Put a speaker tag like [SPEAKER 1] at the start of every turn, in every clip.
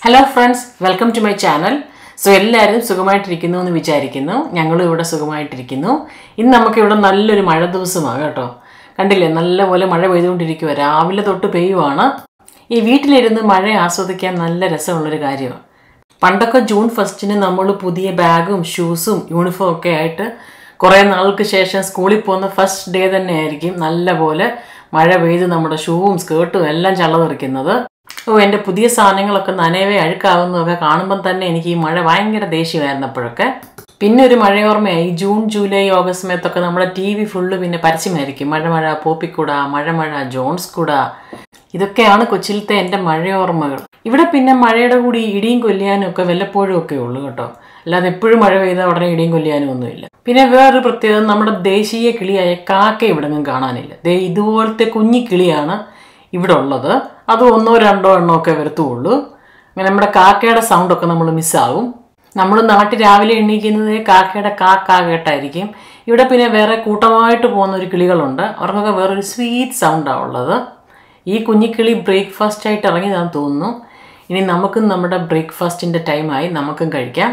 [SPEAKER 1] hello friends welcome to my channel so എല്ലാവരും സുഖമായിട്ടിരിക്കുന്നു എന്ന് വിചാരിക്കുന്നു ഞങ്ങളും ഇവിടെ സുഖമായിട്ടിരിക്കുന്നു ഇന്ന് നമുക്ക് ഇവിടെ നല്ലൊരു മഴ ദിവസമാണ് കേട്ടോ കണ്ടില്ലേ നല്ലപോലെ മഴ പെയ്തുകൊണ്ടിരിക്കുക രാവിലെ തൊട്ട് പെയ്യുവാണ് ഈ വീട്ടിലിരുന്ന് മഴ ആസ്വദിക്കാൻ നല്ല രസമുള്ളൊരു കാര്യമാണ് പണ്ടൊക്കെ ജൂൺ ഫസ്റ്റിന് നമ്മൾ പുതിയ ബാഗും ഷൂസും യൂണിഫോം ഒക്കെ ആയിട്ട് കുറേ നാൾക്ക് ശേഷം സ്കൂളിൽ പോകുന്ന ഫസ്റ്റ് ഡേ തന്നെ ആയിരിക്കും നല്ലപോലെ മഴ പെയ്ത് നമ്മുടെ ഷൂവും സ്കേർട്ടും എല്ലാം ചള്ളതെറിക്കുന്നത് ഓ എൻ്റെ പുതിയ സാധനങ്ങളൊക്കെ നനവേ അഴുക്കാവുന്നതൊക്കെ കാണുമ്പം തന്നെ എനിക്ക് ഈ മഴ ഭയങ്കര ദേഷ്യമായിരുന്നപ്പോഴൊക്കെ പിന്നെ ഒരു മഴയോർമ്മയായി ജൂൺ ജൂലൈ ഓഗസ്റ്റ് സമയത്തൊക്കെ നമ്മുടെ ടി വി ഫുള്ള് പിന്നെ പരസ്യമായിരിക്കും മഴ മഴ പോപ്പിക്കുട മഴ മഴ ജോൺസ് കുട ഇതൊക്കെയാണ് കൊച്ചിയിലത്തെ എൻ്റെ മഴയോർമ്മകൾ ഇവിടെ പിന്നെ മഴയുടെ കൂടി ഇടിയും കൊല്ലിയാനും ഒക്കെ വല്ലപ്പോഴും ഒക്കെ ഉള്ളൂ കേട്ടോ അല്ലാതെ എപ്പോഴും മഴ പെയ്താൽ ഉടനെ ഇടിയും കൊല്ലിയാനും ഒന്നുമില്ല പിന്നെ വേറൊരു പ്രത്യേകത നമ്മുടെ ദേശീയ കിളിയായ കാക്ക ഇവിടെങ്ങും കാണാനില്ല ദേ ഇതുപോലത്തെ കുഞ്ഞി കിളിയാണ് ഇവിടെ ഉള്ളത് അത് ഒന്നോ രണ്ടോ എണ്ണോ ഒക്കെ വരത്തുള്ളൂ അങ്ങനെ നമ്മുടെ കാക്കയുടെ സൗണ്ടൊക്കെ നമ്മൾ മിസ്സാവും നമ്മൾ നാട്ടിൽ രാവിലെ എണീക്കുന്നത് കാക്കയുടെ കാക്ക കേട്ടായിരിക്കും ഇവിടെ പിന്നെ വേറെ കൂട്ടമായിട്ട് പോകുന്ന ഒരു കിളികളുണ്ട് അവർക്കൊക്കെ വേറൊരു സ്വീറ്റ് സൗണ്ടാണ് ഉള്ളത് ഈ കുഞ്ഞിക്കിളി ബ്രേക്ക്ഫാസ്റ്റ് ആയിട്ട് ഇറങ്ങിയതാണെന്ന് തോന്നുന്നു ഇനി നമുക്കും നമ്മുടെ ബ്രേക്ക്ഫാസ്റ്റിൻ്റെ ടൈമായി നമുക്കും കഴിക്കാം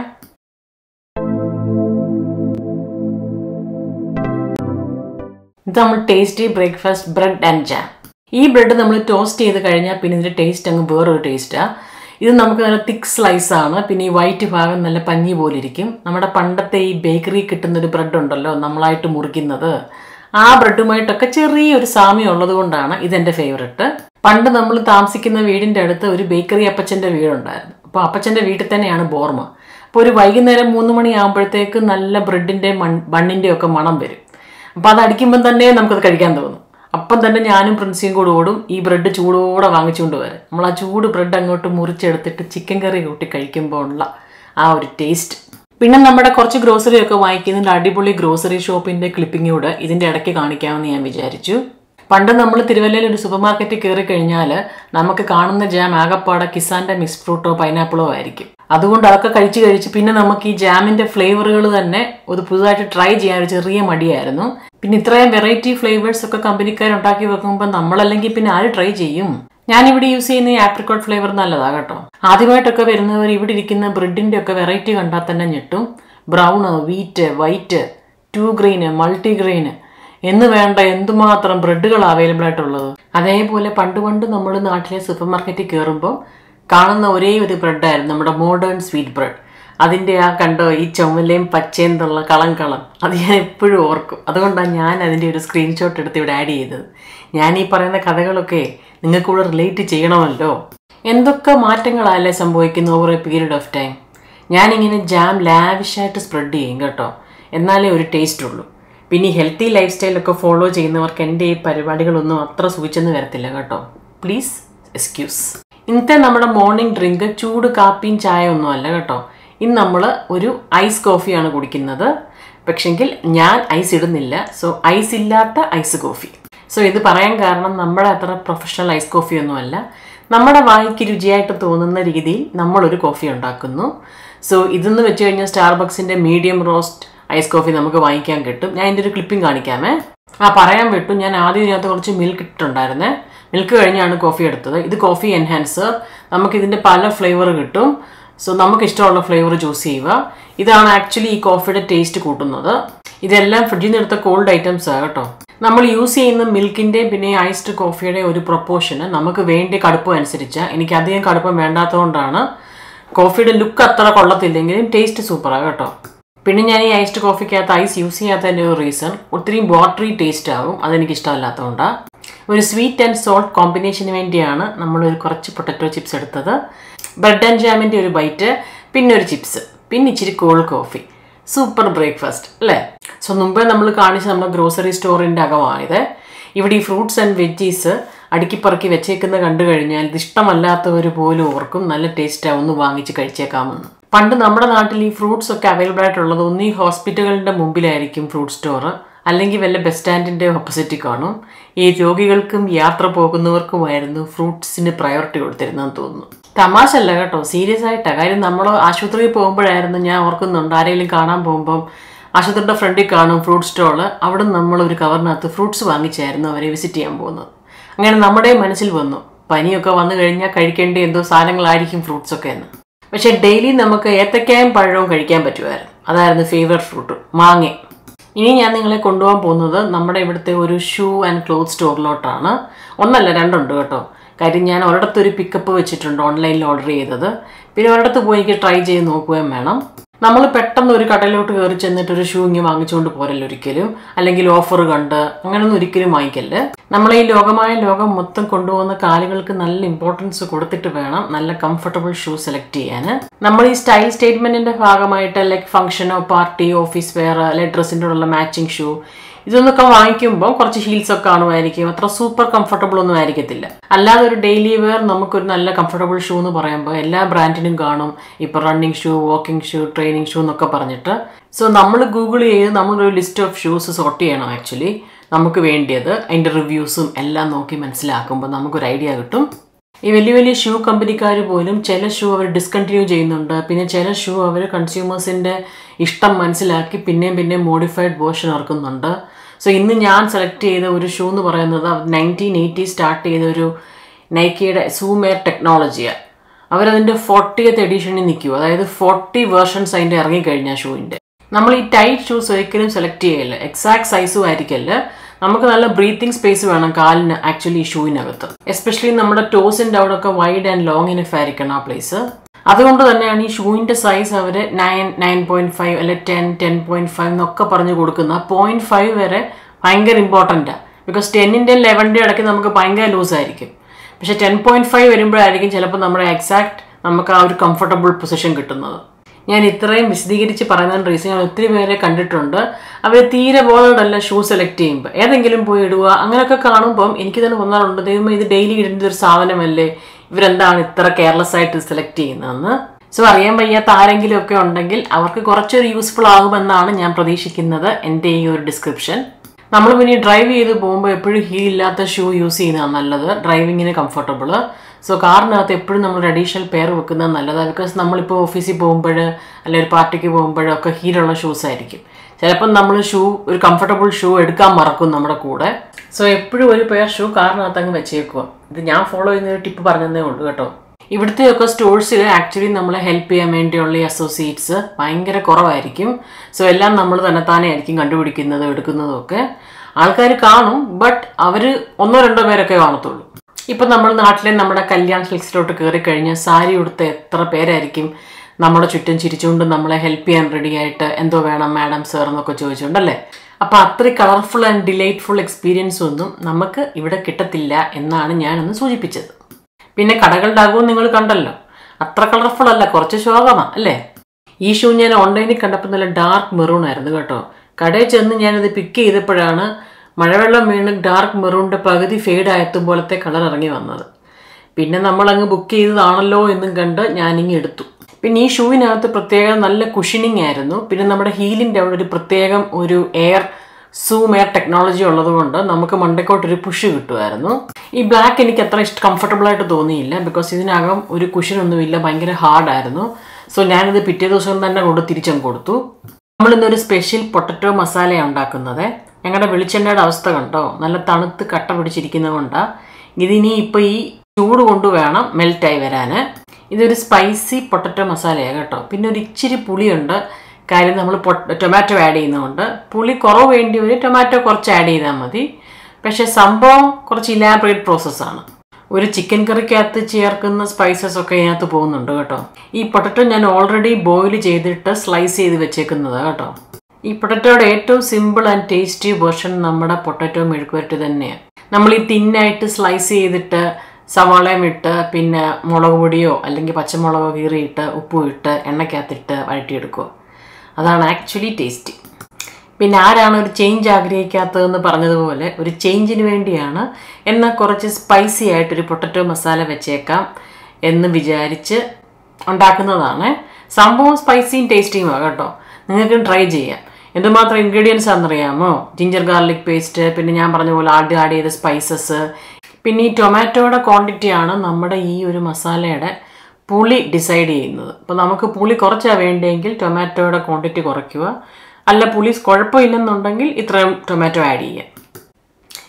[SPEAKER 1] ഇത് നമ്മൾ tasty breakfast bread and jam ഈ ബ്രെഡ് നമ്മൾ ടോസ്റ്റ് ചെയ്ത് കഴിഞ്ഞാൽ പിന്നെ ഇതിൻ്റെ ടേസ്റ്റ് അങ്ങ് വേറൊരു ടേസ്റ്റാണ് ഇത് നമുക്ക് നല്ല തിക്ക് സ്ലൈസ് ആണ് പിന്നെ ഈ വൈറ്റ് ഭാഗം നല്ല പഞ്ഞി പോലെ ഇരിക്കും നമ്മുടെ പണ്ടത്തെ ഈ ബേക്കറി കിട്ടുന്നൊരു ബ്രെഡ് ഉണ്ടല്ലോ നമ്മളായിട്ട് മുറിക്കുന്നത് ആ ബ്രെഡുമായിട്ടൊക്കെ ചെറിയൊരു സാമ്യം ഉള്ളത് കൊണ്ടാണ് ഇതെൻ്റെ ഫേവററ്റ് പണ്ട് നമ്മൾ താമസിക്കുന്ന വീടിൻ്റെ അടുത്ത് ഒരു ബേക്കറി അപ്പച്ചൻ്റെ വീടുണ്ടായിരുന്നു അപ്പോൾ അപ്പച്ചൻ്റെ വീട്ടിൽ തന്നെയാണ് ബോർമ അപ്പോൾ ഒരു വൈകുന്നേരം മൂന്ന് മണിയാകുമ്പോഴത്തേക്ക് നല്ല ബ്രെഡിൻ്റെ മൺ ബണ്ണിൻ്റെ ഒക്കെ മണം വരും അപ്പോൾ അത് അടിക്കുമ്പം തന്നെ നമുക്കത് കഴിക്കാൻ തോന്നും അപ്പം തന്നെ ഞാനും പ്രിൻസിയും കൂടെ ഓടും ഈ ബ്രെഡ് ചൂടോടെ വാങ്ങിച്ചുകൊണ്ട് വരാം നമ്മൾ ആ ചൂട് ബ്രെഡ് അങ്ങോട്ട് മുറിച്ചെടുത്തിട്ട് ചിക്കൻ കറി കൂട്ടി കഴിക്കുമ്പോൾ ഉള്ള ആ ഒരു ടേസ്റ്റ് പിന്നെ നമ്മുടെ കുറച്ച് ഗ്രോസറി ഒക്കെ വാങ്ങിക്കുന്നുണ്ട് അടിപൊളി ഗ്രോസറി ഷോപ്പിന്റെ ക്ലിപ്പിംഗ് കൂടെ ഇതിന്റെ ഇടയ്ക്ക് കാണിക്കാമെന്ന് ഞാൻ വിചാരിച്ചു പണ്ട് നമ്മൾ തിരുവല്ലയിൽ ഒരു സൂപ്പർ മാർക്കറ്റിൽ കയറി കഴിഞ്ഞാൽ നമുക്ക് കാണുന്ന ജാം ആകപ്പാടെ കിസാന്റെ മിക്സ് ഫ്രൂട്ടോ പൈനാപ്പിളോ ആയിരിക്കും അതുകൊണ്ട് അതൊക്കെ കഴിച്ച് കഴിച്ച് പിന്നെ നമുക്ക് ഈ ജാമിന്റെ ഫ്ലേവറുകൾ തന്നെ ഒരു പുതുതായിട്ട് ട്രൈ ചെയ്യാൻ ഒരു ചെറിയ മടിയായിരുന്നു പിന്നെ ഇത്രയും വെറൈറ്റി ഫ്ലേവേഴ്സ് ഒക്കെ കമ്പനിക്കാർ ഉണ്ടാക്കി വെക്കുമ്പോൾ നമ്മളല്ലെങ്കിൽ പിന്നെ ആര് ട്രൈ ചെയ്യും ഞാനിവിടെ യൂസ് ചെയ്യുന്ന ഈ ആപ്രിക്കോട്ട് ഫ്ലേവർ നല്ലതാ കേട്ടോ ആദ്യമായിട്ടൊക്കെ വരുന്നവർ ഇവിടെ ഇരിക്കുന്ന ബ്രെഡിന്റെ ഒക്കെ വെറൈറ്റി കണ്ടാൽ തന്നെ ഞെട്ടും brown wheat white two grain multi grain എന്ന് വേണ്ട എന്തുമാത്രം ബ്രെഡുകൾ അവൈലബിൾ ആയിട്ടുള്ളത് അതേപോലെ പണ്ട് പണ്ട് നമ്മൾ നാട്ടിലെ സൂപ്പർ മാർക്കറ്റിൽ കയറുമ്പോൾ കാണുന്ന ഒരേ ഒരു ബ്രെഡായിരുന്നു നമ്മുടെ മോഡേൺ സ്വീറ്റ് ബ്രെഡ് അതിൻ്റെ ആ കണ്ടോ ഈ ചുമലയും പച്ചയും എന്നുള്ള കളം കളം അത് ഞാൻ എപ്പോഴും ഓർക്കും അതുകൊണ്ടാണ് ഞാൻ അതിൻ്റെ ഒരു സ്ക്രീൻഷോട്ട് എടുത്ത് ഇവിടെ ആഡ് ചെയ്തത് ഞാൻ ഈ പറയുന്ന കഥകളൊക്കെ നിങ്ങൾക്ക് കൂടെ റിലേറ്റ് ചെയ്യണമല്ലോ എന്തൊക്കെ മാറ്റങ്ങളല്ലേ സംഭവിക്കുന്നു over a period of time ഞാനിങ്ങനെ ജാം ലാവിഷായിട്ട് സ്പ്രെഡ് ചെയ്യും കേട്ടോ എന്നാലേ ഒരു ടേസ്റ്റ് ഉള്ളൂ പിന്നെ ഈ ഹെൽത്തി ലൈഫ് സ്റ്റൈലൊക്കെ ഫോളോ ചെയ്യുന്നവർക്ക് എൻ്റെ ഈ പരിപാടികളൊന്നും അത്ര സൂചിച്ചെന്ന് വരത്തില്ല കേട്ടോ പ്ലീസ് എക്സ്ക്യൂസ് ഇന്നത്തെ നമ്മുടെ മോർണിംഗ് ഡ്രിങ്ക് ചൂട് കാപ്പിയും ചായ ഒന്നും അല്ല കേട്ടോ ഇന്ന് നമ്മൾ ഒരു ഐസ് കോഫിയാണ് കുടിക്കുന്നത് പക്ഷെങ്കിൽ ഞാൻ ഐസ് ഇടുന്നില്ല സോ ഐസ് ഇല്ലാത്ത ഐസ് കോഫി സോ ഇത് പറയാൻ കാരണം നമ്മുടെ അത്ര പ്രൊഫഷണൽ ഐസ് കോഫി ഒന്നുമല്ല നമ്മുടെ വായിക്ക് രുചിയായിട്ട് തോന്നുന്ന രീതിയിൽ നമ്മളൊരു കോഫി ഉണ്ടാക്കുന്നു സോ ഇതെന്ന് വെച്ച് കഴിഞ്ഞാൽ സ്റ്റാർബക്സിൻ്റെ മീഡിയം റോസ്റ്റ് ഐസ് കോഫി നമുക്ക് വാങ്ങിക്കാൻ കിട്ടും ഞാൻ ഇതിൻ്റെ ഒരു ക്ലിപ്പിംഗ് കാണിക്കാമേ ആ പറയാൻ വിട്ടു ഞാൻ ആദ്യം ഇതിനകത്ത് കുറച്ച് മിൽക്ക് ഇട്ടിട്ടുണ്ടായിരുന്നേ മിൽക്ക് കഴിഞ്ഞാണ് കോഫി എടുത്തത് ഇത് കോഫി എൻഹാൻസർ നമുക്ക് ഇതിൻ്റെ പല ഫ്ലേവർ കിട്ടും സോ നമുക്ക് ഇഷ്ടമുള്ള ഫ്ലേവർ ചൂസ് ചെയ്യുക ഇതാണ് ആക്ച്വലി ഈ കോഫിയുടെ ടേസ്റ്റ് കൂട്ടുന്നത് ഇതെല്ലാം ഫ്രിഡ്ജിൽ നിന്ന് എടുത്ത കോൾഡ് ഐറ്റംസ് ആണ് കേട്ടോ നമ്മൾ യൂസ് ചെയ്യുന്ന മിൽക്കിൻ്റെ പിന്നെ ഐസ്ഡ് കോഫിയുടെ ഒരു പ്രൊപ്പോർഷന് നമുക്ക് വേണ്ടിയ കടുപ്പം അനുസരിച്ച് എനിക്ക് അധികം കടുപ്പം വേണ്ടാത്തതുകൊണ്ടാണ് കോഫിയുടെ ലുക്ക് അത്ര കൊള്ളത്തില്ലെങ്കിലും ടേസ്റ്റ് സൂപ്പറാണ് കേട്ടോ പിന്നെ ഞാൻ ഈ ഐസ്ഡ് കോഫിക്കകത്ത് ഐസ് യൂസ് ചെയ്യാത്തതിൻ്റെ ഒരു റീസൺ ഒത്തിരി വാട്ടറി ടേസ്റ്റ് ആവും അതെനിക്ക് ഇഷ്ടമല്ലാത്തതുകൊണ്ടാണ് ഒരു സ്വീറ്റ് ആൻഡ് സോൾട്ട് കോമ്പിനേഷന് വേണ്ടിയാണ് നമ്മൾ ഒരു കുറച്ച് പൊട്ടറ്റോ ചിപ്സ് എടുത്തത് ബ്രെഡ് ആൻഡ് ജാമിൻ്റെ ഒരു ബൈറ്റ് പിന്നെ ഒരു ചിപ്സ് പിന്നെ ഇച്ചിരി കോൾഡ് കോഫി സൂപ്പർ ബ്രേക്ക്ഫാസ്റ്റ് അല്ലേ സോ മുമ്പേ നമ്മൾ കാണിച്ച നമ്മുടെ ഗ്രോസറി സ്റ്റോറിൻ്റെ അകമാണിത് ഇവിടെ ഈ ഫ്രൂട്ട്സ് ആൻഡ് വെജീസ് അടുക്കിപ്പറക്കി വെച്ചേക്കുന്ന കണ്ടു കഴിഞ്ഞാൽ ഇത് ഇഷ്ടമല്ലാത്തവർ പോലും ഓർക്കും നല്ല ടേസ്റ്റ് ഒന്ന് വാങ്ങിച്ച് കഴിച്ചേക്കാമെന്ന് പണ്ട് നമ്മുടെ നാട്ടിൽ ഈ ഫ്രൂട്ട്സ് ഒക്കെ അവൈലബിൾ ആയിട്ടുള്ളത് ഒന്ന് ഈ ഹോസ്പിറ്റലുകളുടെ മുമ്പിലായിരിക്കും ഫ്രൂട്ട് സ്റ്റോർ അല്ലെങ്കിൽ വല്ല ബസ് സ്റ്റാൻഡിൻ്റെ ഓപ്പോസിറ്റിൽ കാണും ഈ രോഗികൾക്കും യാത്ര പോകുന്നവർക്കുമായിരുന്നു ഫ്രൂട്ട്സിന് പ്രയോറിറ്റി കൊടുത്തിരുന്നെന്ന് തോന്നുന്നു തമാശ അല്ല കേട്ടോ സീരിയസ് ആയിട്ടാണ് കാര്യം നമ്മൾ ആശുപത്രിയിൽ പോകുമ്പോഴായിരുന്നു ഞാൻ ഓർക്കുന്നുണ്ട് ആരെങ്കിലും കാണാൻ പോകുമ്പം ആശുപത്രിയുടെ ഫ്രണ്ടിൽ കാണും ഫ്രൂട്ട് സ്റ്റോള് അവിടെ നമ്മൾ ഒരു കവറിനകത്ത് ഫ്രൂട്ട്സ് വാങ്ങിച്ചായിരുന്നു അവരെ വിസിറ്റ് ചെയ്യാൻ പോകുന്നത് അങ്ങനെ നമ്മുടെ മനസ്സിൽ വന്നു പനിയൊക്കെ വന്നു കഴിഞ്ഞാൽ കഴിക്കേണ്ട എന്തോ സാധനങ്ങളായിരിക്കും ഫ്രൂട്ട്സ് ഒക്കെ എന്ന് പക്ഷെ ഡെയിലി നമുക്ക് ഏത്തക്കായും പഴവും കഴിക്കാൻ പറ്റുമായിരുന്നു അതായിരുന്നു ഫേവററ്റ് ഫ്രൂട്ട് മാങ്ങ ഇനി ഞാൻ നിങ്ങളെ കൊണ്ടുപോകാൻ പോകുന്നത് നമ്മുടെ ഇവിടുത്തെ ഒരു ഷൂ ആൻഡ് ക്ലോത്ത് സ്റ്റോറിലോട്ടാണ് ഒന്നല്ല രണ്ടുണ്ട് കേട്ടോ കാര്യം ഞാൻ ഒരിടത്ത് ഒരു പിക്കപ്പ് വെച്ചിട്ടുണ്ട് ഓൺലൈനിൽ ഓർഡർ ചെയ്തത് പിന്നെ ഒരിടത്ത് പോയി എനിക്ക് ട്രൈ ചെയ്ത് നോക്കുകയും വേണം നമ്മൾ പെട്ടെന്ന് ഒരു കടയിലോട്ട് കയറി ചെന്നിട്ട് ഒരു ഷൂ ഇങ്ങനെ വാങ്ങിച്ചുകൊണ്ട് പോരല്ലോ ഒരിക്കലും അല്ലെങ്കിൽ ഓഫർ കണ്ട് അങ്ങനെയൊന്നും ഒരിക്കലും വാങ്ങിക്കല്ല് നമ്മൾ ഈ ലോകമായ ലോകം മൊത്തം കൊണ്ടുപോകുന്ന കാലുകൾക്ക് നല്ല ഇമ്പോർട്ടൻസ് കൊടുത്തിട്ട് വേണം നല്ല കംഫർട്ടബിൾ ഷൂ സെലക്ട് ചെയ്യാൻ നമ്മൾ ഈ സ്റ്റൈൽ സ്റ്റേറ്റ്മെന്റിന്റെ ഭാഗമായിട്ട് ലൈക്ക് ഫംഗ്ഷനോ പാർട്ടി ഓഫീസ് വെയർ അല്ലെങ്കിൽ ഡ്രസ്സിൻ്റെ ഉള്ള മാച്ചിങ് ഷൂ ഇതൊന്നൊക്കെ വാങ്ങിക്കുമ്പോൾ കുറച്ച് ഹീൽസ് ഒക്കെ കാണുമായിരിക്കും അത്ര സൂപ്പർ കംഫർട്ടബിൾ ഒന്നും ആയിരിക്കത്തില്ല അല്ലാതെ ഒരു ഡെയിലി വെയർ നമുക്കൊരു നല്ല കംഫർട്ടബിൾ ഷൂ എന്ന് പറയുമ്പോൾ എല്ലാ ബ്രാൻഡിനും കാണും ഇപ്പോൾ running shoe walking shoe training shoe എന്നൊക്കെ പറഞ്ഞിട്ട് സോ നമ്മൾ ഗൂഗിൾ ചെയ്ത് നമ്മളൊരു ലിസ്റ്റ് ഓഫ് ഷൂസ് സോർട്ട് ചെയ്യണം ആക്ച്വലി നമുക്ക് വേണ്ടിയത് അതിൻ്റെ റിവ്യൂസും എല്ലാം നോക്കി മനസ്സിലാക്കുമ്പോൾ നമുക്കൊരു ഐഡിയ കിട്ടും ഈ വലിയ വലിയ ഷൂ കമ്പനിക്കാർ പോലും ചില ഷൂ അവർ ഡിസ്കണ്ടിന്യൂ ചെയ്യുന്നുണ്ട് പിന്നെ ചില ഷൂ അവർ കൺസ്യൂമേഴ്സിൻ്റെ ഇഷ്ടം മനസ്സിലാക്കി പിന്നെയും പിന്നെയും മോഡിഫൈഡ് വേർഷൻ ഇറക്കുന്നുണ്ട് സോ ഇന്ന് ഞാൻ സെലക്ട് ചെയ്ത ഒരു ഷൂ എന്ന് പറയുന്നത് നയൻറ്റീൻ എയ്റ്റി സ്റ്റാർട്ട് ചെയ്ത ഒരു നൈക്കിയുടെ സൂമെയർ ടെക്നോളജിയാണ് അവരതിൻ്റെ ഫോർട്ടിയത്ത് എഡിഷനിൽ നിൽക്കും അതായത് ഫോർട്ടി വേർഷൻസ് അതിൻ്റെ ഇറങ്ങിക്കഴിഞ്ഞ ഷൂവിൻ്റെ നമ്മൾ ഈ ടൈറ്റ് ഷൂസ് ഒരിക്കലും സെലക്ട് ചെയ്യില്ല എക്സാക്ട് സൈസും ആയിരിക്കില്ല നമുക്ക് നല്ല ബ്രീത്തിങ് സ്പേസ് വേണം കാലിന് ആക്ച്വലി ഈ ഷൂവിനകത്ത് എസ്പെഷ്യലി നമ്മുടെ ടോസിൻ്റെ അവിടെ ഒക്കെ വൈഡ് ആൻഡ് ലോങ് ഇനഫ് ആയിരിക്കണം ആ പ്ലേസ് അതുകൊണ്ട് തന്നെയാണ് ഈ ഷൂവിൻ്റെ സൈസ് അവർ നയൻ നയൻ പോയിന്റ് ഫൈവ് അല്ലെ ടെൻ ടെൻ പോയിന്റ് ഫൈവ് എന്നൊക്കെ പറഞ്ഞു കൊടുക്കുന്ന പോയിന്റ് ഫൈവ് വരെ ഭയങ്കര ഇമ്പോർട്ടൻ്റാണ് ബിക്കോസ് ടെന്നിൻ്റെ ലെവൻ്റെ ഇടയ്ക്ക് നമുക്ക് ഭയങ്കര ലൂസ് ആയിരിക്കും പക്ഷെ ടെൻ പോയിന്റ് ഫൈവ് വരുമ്പോഴായിരിക്കും ചിലപ്പോൾ നമ്മുടെ എക്സാക്ട് നമുക്ക് ആ ഒരു കംഫർട്ടബിൾ പൊസിഷൻ കിട്ടുന്നത് ഞാൻ ഇത്രയും വിശദീകരിച്ച് പറയുന്നതിന് റീസൺ ഞാൻ ഒത്തിരി പേരെ കണ്ടിട്ടുണ്ട് അവർ തീരെ ബോധമല്ല ഷൂ സെലക്ട് ചെയ്യുമ്പോൾ ഏതെങ്കിലും പോയി ഇടുക അങ്ങനെയൊക്കെ കാണുമ്പം എനിക്ക് തന്നെ തോന്നാറുണ്ട് ദൈവം ഇത് ഡെയിലി ഇടുന്ന ഒരു സാധനമല്ലേ ഇവരെന്താണ് ഇത്ര കെയർലെസ് ആയിട്ട് സെലക്ട് ചെയ്യുന്നതെന്ന് സോ അറിയാൻ വയ്യാത്ത ആരെങ്കിലും ഒക്കെ ഉണ്ടെങ്കിൽ അവർക്ക് കുറച്ചൊരു യൂസ്ഫുൾ ആകുമെന്നാണ് ഞാൻ പ്രതീക്ഷിക്കുന്നത് എൻ്റെ ഈ ഒരു ഡിസ്ക്രിപ്ഷൻ നമ്മൾ പിന്നെ ഡ്രൈവ് ചെയ്ത് പോകുമ്പോൾ എപ്പോഴും ഹീൽ ഇല്ലാത്ത ഷൂ യൂസ് ചെയ്യുന്നതാണ് നല്ലത് ഡ്രൈവിങ്ങിന് കംഫർട്ടബിൾ സോ കാറിനകത്ത് എപ്പോഴും നമ്മൾ അഡീഷണൽ പെയർ വെക്കുന്നത് നല്ലതാണ് ബിക്കോസ് നമ്മളിപ്പോൾ ഓഫീസിൽ പോകുമ്പോൾ അല്ലെങ്കിൽ ഒരു പാർട്ടിക്ക് പോകുമ്പോഴൊക്കെ ഹീലുള്ള ഷൂസ് ആയിരിക്കും ചിലപ്പം നമ്മൾ ഷൂ ഒരു കംഫർട്ടബിൾ ഷൂ എടുക്കാൻ മറക്കും നമ്മുടെ കൂടെ സോ എപ്പോഴും ഒരു പെയർ ഷൂ കാറിനകത്ത് അങ്ങ് വെച്ചേക്കുക ഇത് ഞാൻ ഫോളോ ചെയ്യുന്ന ഒരു ടിപ്പ് പറഞ്ഞതേ ഉള്ളൂ കേട്ടോ ഇവിടുത്തെയൊക്കെ സ്റ്റോഴ്സിൽ ആക്ച്വലി നമ്മളെ ഹെൽപ്പ് ചെയ്യാൻ വേണ്ടിയുള്ള ഈ അസോസിയേറ്റ്സ് ഭയങ്കര കുറവായിരിക്കും സോ എല്ലാം നമ്മൾ തന്നെത്താനെ ആയിരിക്കും കണ്ടുപിടിക്കുന്നതും എടുക്കുന്നതും ഒക്കെ ആൾക്കാർ കാണും ബട്ട് അവർ ഒന്നോ രണ്ടോ പേരൊക്കെ കാണത്തുള്ളൂ ഇപ്പം നമ്മൾ നാട്ടിലെ നമ്മുടെ കല്യാൺ സിൽക്സിലോട്ട് കയറി കഴിഞ്ഞാൽ സാരി ഉടുത്ത എത്ര പേരായിരിക്കും നമ്മുടെ ചുറ്റും ചിരിച്ചുകൊണ്ട് നമ്മളെ ഹെൽപ്പ് ചെയ്യാൻ റെഡി ആയിട്ട് എന്തോ വേണം മാഡം സർ എന്നൊക്കെ ചോദിച്ചുകൊണ്ടല്ലേ അപ്പം അത്രയും കളർഫുൾ ആൻഡ് ഡിലൈറ്റ്ഫുൾ എക്സ്പീരിയൻസ് ഒന്നും നമുക്ക് ഇവിടെ കിട്ടത്തില്ല എന്നാണ് ഞാനൊന്ന് സൂചിപ്പിച്ചത് പിന്നെ കടകളുടെ അകവും നിങ്ങൾ കണ്ടല്ലോ അത്ര കളർഫുൾ അല്ല കുറച്ച് ശോകമാണ് അല്ലേ ഈ ഷൂ ഞാൻ ഓൺലൈനിൽ കണ്ടപ്പോൾ നല്ല ഡാർക്ക് മെറൂൺ ആയിരുന്നു കേട്ടോ കടയിൽ ചെന്ന് ഞാനത് പിക്ക് ചെയ്തപ്പോഴാണ് മഴവെള്ളം വീണ് ഡാർക്ക് മെറൂണിൻ്റെ പകുതി ഫെയ്ഡ് ആയത്തും പോലത്തെ കളർ ഇറങ്ങി വന്നത് പിന്നെ നമ്മൾ അങ്ങ് ബുക്ക് ചെയ്തതാണല്ലോ എന്നും കണ്ട് ഞാനിങ്ങ് എടുത്തു പിന്നെ ഈ ഷൂവിനകത്ത് പ്രത്യേകം നല്ല കുഷനിങ് ആയിരുന്നു പിന്നെ നമ്മുടെ ഹീലിൻ്റെ അവിടെ ഒരു പ്രത്യേകം ഒരു എയർ സൂം എയർ ടെക്നോളജി ഉള്ളതുകൊണ്ട് നമുക്ക് മണ്ടക്കോട്ടൊരു പുഷ് കിട്ടുമായിരുന്നു ഈ ബ്ലാക്ക് എനിക്ക് അത്ര ഇഷ്ടം കംഫർട്ടബിൾ ആയിട്ട് തോന്നിയില്ല ബിക്കോസ് ഇതിനകം ഒരു കുഷനൊന്നുമില്ല ഭയങ്കര ഹാർഡായിരുന്നു സോ ഞാനിത് പിറ്റേ ദിവസം തന്നെ കൊണ്ട് തിരിച്ചങ്ങ് കൊടുത്തു നമ്മളിന്നൊരു സ്പെഷ്യൽ പൊട്ടറ്റോ മസാല ഉണ്ടാക്കുന്നത് ഞങ്ങളുടെ വെളിച്ചെണ്ണയുടെ അവസ്ഥ കണ്ടോ നല്ല തണുത്ത് കട്ട പിടിച്ചിരിക്കുന്നത് കൊണ്ടാണ് ഇതിനി ഇപ്പോൾ ഈ ചൂട് കൊണ്ട് വേണം മെൽറ്റായി വരാൻ ഇതൊരു സ്പൈസി പൊട്ടറ്റോ മസാലയാണ് കേട്ടോ പിന്നെ ഒരു ഇച്ചിരി പുളിയുണ്ട് കാര്യം നമ്മൾ ടൊമാറ്റോ ആഡ് ചെയ്യുന്നതുകൊണ്ട് പുളി കുറവ് വേണ്ടി വരും ടൊമാറ്റോ കുറച്ച് ആഡ് ചെയ്താൽ മതി പക്ഷേ സംഭവം കുറച്ച് ഇലാബറേറ്റ് പ്രോസസ്സാണ് ഒരു ചിക്കൻ കറിക്കകത്ത് ചേർക്കുന്ന സ്പൈസസ് ഒക്കെ ഇതിനകത്ത് പോകുന്നുണ്ട് കേട്ടോ ഈ പൊട്ടറ്റോ ഞാൻ ഓൾറെഡി ബോയിൽ ചെയ്തിട്ട് സ്ലൈസ് ചെയ്ത് വെച്ചേക്കുന്നത് കേട്ടോ ഈ പൊട്ടറ്റോയുടെ ഏറ്റവും സിമ്പിൾ ആൻഡ് ടേസ്റ്റി വേർഷൻ നമ്മുടെ പൊട്ടറ്റോ മെഴുക്കുവരട്ടി തന്നെയാണ് നമ്മൾ ഈ തിന്നായിട്ട് സ്ലൈസ് ചെയ്തിട്ട് സവാളയും ഇട്ട് പിന്നെ മുളക് പൊടിയോ അല്ലെങ്കിൽ പച്ചമുളകോ കീറിയിട്ട് ഉപ്പും ഇട്ട് എണ്ണയ്ക്കകത്തിട്ട് വഴറ്റിയെടുക്കുക അതാണ് ആക്ച്വലി ടേസ്റ്റി പിന്നെ ആരാണ് ഒരു ചേഞ്ച് ആഗ്രഹിക്കാത്തതെന്ന് പറഞ്ഞതുപോലെ ഒരു ചേഞ്ചിന് വേണ്ടിയാണ് എന്നാൽ കുറച്ച് സ്പൈസി ആയിട്ടൊരു പൊട്ടറ്റോ മസാല വെച്ചേക്കാം എന്ന് വിചാരിച്ച് ഉണ്ടാക്കുന്നതാണ് സംഭവം സ്പൈസിയും ടേസ്റ്റിയുമാണ് കേട്ടോ നിങ്ങൾക്ക് ട്രൈ ചെയ്യാം എന്തുമാത്രം ഇൻഗ്രീഡിയൻസ് ആണെന്നറിയാമോ ജിഞ്ചർ ഗാർലിക് പേസ്റ്റ് പിന്നെ ഞാൻ പറഞ്ഞ പോലെ ആദ്യം ആഡ് ചെയ്ത സ്പൈസസ് പിന്നെ ഈ ടൊമാറ്റോയുടെ ക്വാണ്ടിറ്റിയാണ് നമ്മുടെ ഈ ഒരു മസാലയുടെ പുളി ഡിസൈഡ് ചെയ്യുന്നത് അപ്പോൾ നമുക്ക് പുളി കുറച്ചാണ് വേണ്ടിയെങ്കിൽ ടൊമാറ്റോയുടെ ക്വാണ്ടിറ്റി കുറയ്ക്കുക അല്ല പുളി കുഴപ്പമില്ലെന്നുണ്ടെങ്കിൽ ഇത്രയും ടൊമാറ്റോ ആഡ് ചെയ്യുക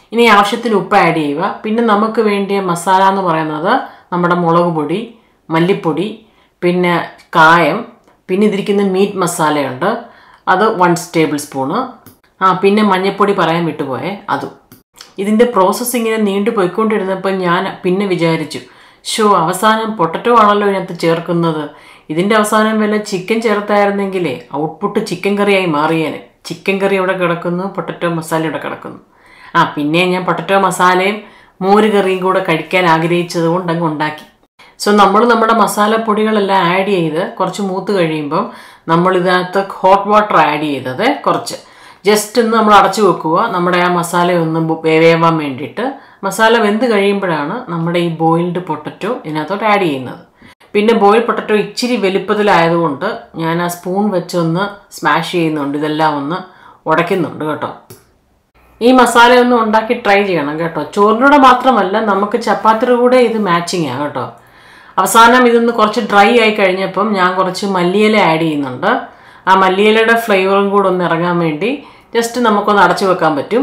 [SPEAKER 1] ഇനി ആവശ്യത്തിന് ഉപ്പ് ആഡ് ചെയ്യുക പിന്നെ നമുക്ക് വേണ്ടിയ മസാല എന്ന് പറയുന്നത് നമ്മുടെ മുളക് പൊടി മല്ലിപ്പൊടി പിന്നെ കായം പിന്നെ ഇതിരിക്കുന്ന മീറ്റ് മസാലയുണ്ട് അത് വൺ ടേബിൾ സ്പൂണ് ആ പിന്നെ മഞ്ഞൾപ്പൊടി പറയാൻ വിട്ടുപോയേ അതും ഇതിൻ്റെ പ്രോസസ്സ് ഇങ്ങനെ നീണ്ടു പോയിക്കൊണ്ടിരുന്നപ്പോൾ ഞാൻ പിന്നെ വിചാരിച്ചു ഷോ അവസാനം പൊട്ടറ്റോ ആണല്ലോ ഇതിനകത്ത് ചേർക്കുന്നത് ഇതിൻ്റെ അവസാനം വല്ല ചിക്കൻ ചേർത്തായിരുന്നെങ്കിലേ ഔട്ട്പുട്ട് ചിക്കൻ കറിയായി മാറിയേനെ ചിക്കൻ കറി ഇവിടെ കിടക്കുന്നു പൊട്ടറ്റോ മസാല ഇവിടെ കിടക്കുന്നു ആ പിന്നെ ഞാൻ പൊട്ടറ്റോ മസാലയും മോര് കറിയും കൂടെ കഴിക്കാൻ ആഗ്രഹിച്ചത് കൊണ്ട് അങ്ങ് ഉണ്ടാക്കി സോ നമ്മൾ നമ്മുടെ മസാലപ്പൊടികളെല്ലാം ആഡ് ചെയ്ത് കുറച്ച് മൂത്ത് കഴിയുമ്പം നമ്മൾ ഇതിനകത്ത് ഹോട്ട് വാട്ടർ ആഡ് ചെയ്തത് കുറച്ച് ജസ്റ്റ് ഒന്ന് നമ്മൾ അടച്ചു വെക്കുക നമ്മുടെ ആ മസാല ഒന്ന് ബു- വേവാൻ വേണ്ടിയിട്ട് മസാല വെന്ത് കഴിയുമ്പോഴാണ് നമ്മുടെ ഈ ബോയിൽഡ് പൊട്ടറ്റോ ഇതിനകത്തോട്ട് ആഡ് ചെയ്യുന്നത് പിന്നെ ബോയിൽ പൊട്ടറ്റോ ഇച്ചിരി വലുപ്പത്തിലായതുകൊണ്ട് ഞാൻ ആ സ്പൂൺ വെച്ചൊന്ന് സ്മാഷ് ചെയ്യുന്നുണ്ട് ഇതെല്ലാം ഒന്ന് ഉടയ്ക്കുന്നുണ്ട് കേട്ടോ ഈ മസാല ഒന്ന് ഉണ്ടാക്കി ട്രൈ ചെയ്യണം കേട്ടോ ചോറിനൂടെ മാത്രമല്ല നമുക്ക് ചപ്പാത്തിയുടെ കൂടെ ഇത് മാച്ചിങ് ആണ് കേട്ടോ അവസാനം ഇതൊന്ന് കുറച്ച് ഡ്രൈ ആയി കഴിഞ്ഞപ്പം ഞാൻ കുറച്ച് മല്ലിയില ആഡ് ചെയ്യുന്നുണ്ട് ആ മല്ലിയിലയുടെ ഫ്ലേവറും കൂടെ ഒന്ന് ഇറങ്ങാൻ വേണ്ടി ജസ്റ്റ് നമുക്കൊന്ന് അടച്ചു വെക്കാൻ പറ്റും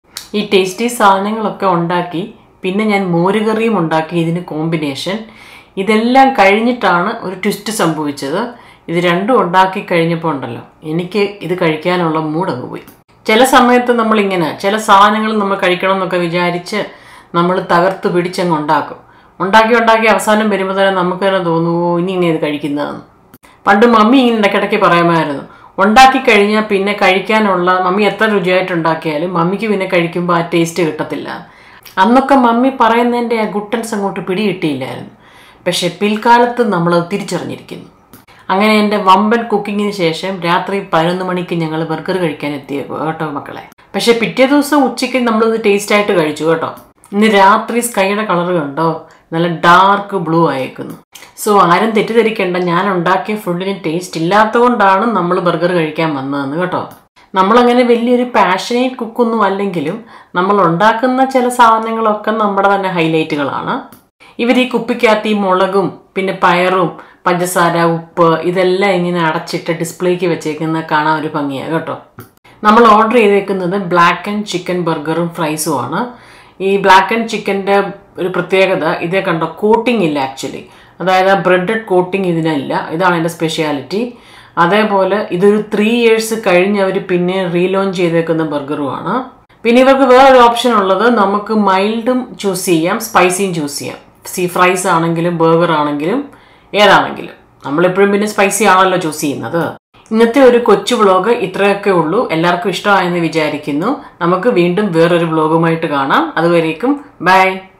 [SPEAKER 1] ഈ ടേസ്റ്റി സാധനങ്ങളൊക്കെ ഉണ്ടാക്കി പിന്നെ ഞാൻ മോരുകറിയും ഉണ്ടാക്കി ഇതിന് കോമ്പിനേഷൻ ഇതെല്ലാം കഴിഞ്ഞിട്ടാണ് ഒരു ട്വിസ്റ്റ് സംഭവിച്ചത് ഇത് രണ്ടും ഉണ്ടാക്കി കഴിഞ്ഞപ്പോൾ ഉണ്ടല്ലോ എനിക്ക് ഇത് കഴിക്കാനുള്ള മൂഡ് അങ്ങ് പോയി ചില സമയത്ത് നമ്മളിങ്ങനെ ചില സാധനങ്ങൾ നമ്മൾ കഴിക്കണം എന്നൊക്കെ വിചാരിച്ച് നമ്മൾ തകർത്ത് പിടിച്ചങ്ങ് ഉണ്ടാക്കും ഉണ്ടാക്കി ഉണ്ടാക്കി അവസാനം വരുമ്പോൾ തന്നെ നമുക്ക് തന്നെ തോന്നുമോ ഇനി ഇനി ഇത് കഴിക്കുന്നതെന്ന് പണ്ട് മമ്മി ഇങ്ങനെ ഇടയ്ക്കിടയ്ക്ക് പറയുമായിരുന്നു ഉണ്ടാക്കി കഴിഞ്ഞാൽ പിന്നെ കഴിക്കാനുള്ള മമ്മി എത്ര രുചിയായിട്ട് ഉണ്ടാക്കിയാലും മമ്മിക്ക് പിന്നെ കഴിക്കുമ്പോൾ ആ ടേസ്റ്റ് കിട്ടത്തില്ല അന്നൊക്കെ മമ്മി പറയുന്നതിൻ്റെ ആ ഗുട്ടൻസ് അങ്ങോട്ട് പിടികിട്ടിയില്ലായിരുന്നു പക്ഷെ പിൽക്കാലത്ത് നമ്മളത് തിരിച്ചറിഞ്ഞിരിക്കുന്നു അങ്ങനെ എൻ്റെ വമ്പൻ കുക്കിങ്ങിന് ശേഷം രാത്രി പതിനൊന്ന് മണിക്ക് ഞങ്ങൾ ബർഗർ കഴിക്കാൻ എത്തിയേക്കോ കേട്ടോ മക്കളെ പക്ഷെ പിറ്റേ ദിവസം ഉച്ചയ്ക്ക് നമ്മളിത് ടേസ്റ്റ് ആയിട്ട് കഴിച്ചു കേട്ടോ ഇന്ന് രാത്രി സ്കൈയുടെ കളർ കണ്ടോ നല്ല ഡാർക്ക് ബ്ലൂ ആയേക്കുന്നു സോ ആരും തെറ്റിദ്ധരിക്കേണ്ട ഞാൻ ഉണ്ടാക്കിയ ഫുഡിന് ടേസ്റ്റ് ഇല്ലാത്തതുകൊണ്ടാണ് നമ്മൾ ബർഗർ കഴിക്കാൻ വന്നതെന്ന് കേട്ടോ നമ്മളങ്ങനെ വലിയൊരു പാഷനേറ്റ് കുക്കൊന്നും അല്ലെങ്കിലും നമ്മൾ ഉണ്ടാക്കുന്ന ചില സാധനങ്ങളൊക്കെ നമ്മുടെ തന്നെ ഹൈലൈറ്റുകളാണ് ഇവർ ഈ കുപ്പിക്കകത്ത് ഈ മുളകും പിന്നെ പയറും പഞ്ചസാര ഉപ്പ് ഇതെല്ലാം ഇങ്ങനെ അടച്ചിട്ട് ഡിസ്പ്ലേക്ക് വെച്ചേക്കുന്ന കാണാൻ ഒരു ഭംഗിയാണ് കേട്ടോ നമ്മൾ ഓർഡർ ചെയ്തേക്കുന്നത് ബ്ലാക്ക് ആൻഡ് ചിക്കൻ ബർഗറും ഫ്രൈസും ആണ് ഈ ബ്ലാക്ക് ആൻഡ് ചിക്കൻ്റെ ഒരു പ്രത്യേകത ഇതേ കണ്ടോ കോട്ടിംഗ് ഇല്ല ആക്ച്വലി അതായത് ബ്രെഡഡ് കോട്ടിംഗ് ഇതിനില്ല ഇതാണ് എൻ്റെ സ്പെഷ്യാലിറ്റി അതേപോലെ ഇതൊരു ത്രീ ഇയേഴ്സ് കഴിഞ്ഞ് അവർ പിന്നെ റീലോഞ്ച് ചെയ്തേക്കുന്ന ബർഗറുമാണ് പിന്നെ ഇവർക്ക് വേറൊരു ഓപ്ഷൻ ഉള്ളത് നമുക്ക് മൈൽഡും ചൂസ് ചെയ്യാം സ്പൈസിയും ചൂസ് ചെയ്യാം സീ ഫ്രൈസ് ആണെങ്കിലും ബർഗർ ആണെങ്കിലും ഏതാണെങ്കിലും നമ്മളെപ്പോഴും പിന്നെ സ്പൈസി ആണല്ലോ ചൂസ് ചെയ്യുന്നത് ഇന്നത്തെ ഒരു കൊച്ചു വ്ളോഗ് ഇത്രയൊക്കെ ഉള്ളൂ എല്ലാവർക്കും ഇഷ്ടമായെന്ന് വിചാരിക്കുന്നു നമുക്ക് വീണ്ടും വേറൊരു വ്ളോഗുമായിട്ട് കാണാം അതുവരേക്കും ബൈ